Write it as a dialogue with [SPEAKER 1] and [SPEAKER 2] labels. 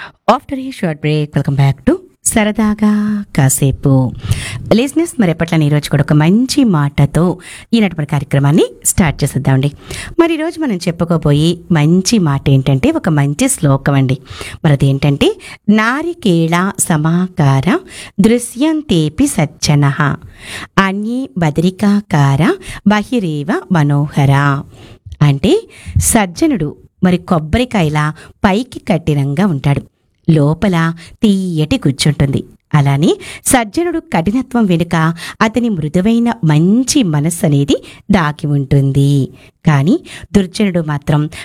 [SPEAKER 1] after ఈ short break welcome back to సరదాగా కాసేపు లిజినెస్ మరి ఎప్పట్లని ఈరోజు కూడా ఒక మంచి మాటతో ఈనాటి మన కార్యక్రమాన్ని స్టార్ట్ చేసేద్దామండి మరి ఈరోజు మనం చెప్పుకోబోయే మంచి మాట ఏంటంటే ఒక మంచి శ్లోకం అండి మరి అదేంటంటే నారికేళ సమాకార దృశ్యంతేపి సజ్జన అన్యే బదరికాకార బహిరేవ మనోహర అంటే సజ్జనుడు మరి కొబ్బరికాయలా పైకి కఠినంగా ఉంటాడు లోపల తీయటి కూర్చుంటుంది అలానే సజ్జనుడు కఠినత్వం వెనుక అతని మృదువైన మంచి మనస్సు అనేది దాగి ఉంటుంది కానీ దుర్జనుడు మాత్రం